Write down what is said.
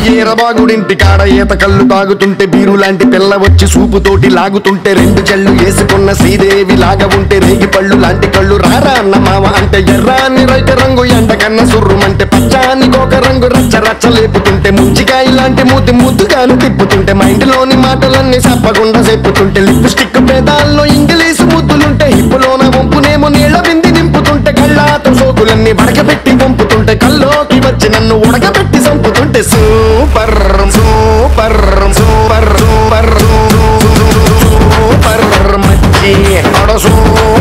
ఈరబాగుడింటి కాడ ఈత కళ్ళు తాగుతుంటే బీరు లాంటి పిల్ల వచ్చి సూపుతోటి లాగుతుంటే రెండు చెళ్ళు వేసుకున్న శ్రీదేవి లాగా ఉంటే రేగి పళ్ళు లాంటి కళ్ళు రారా అన్న మామ అంటే ఎర్రాని రైత రంగు ఎండ కన్న సుర్రుమంటే పచ్చాని కోక రంగు రచ్చ రచ్చ లేపుతుంటే ముంచికాయ లాంటి మూతి ముద్దుగాను తిప్పుతుంటే మైండ్లోని మాటలన్నీ చెప్పకుండా చెప్పుతుంటే లిప్స్టిక్ పేదాల్లో ఇంగ్లీష్ ముద్దులుంటే హిప్పులోన వంపునేమో నీళ్ళ బింది నింపుతుంటే కళ్ళాతో సోకులన్నీ వడకబెట్టి పంపుతుంటే కల్లోకి వచ్చి నన్ను ఉడకబెట్టి చంపుతుంటే super super super super super మచ్చి అడ సూపర్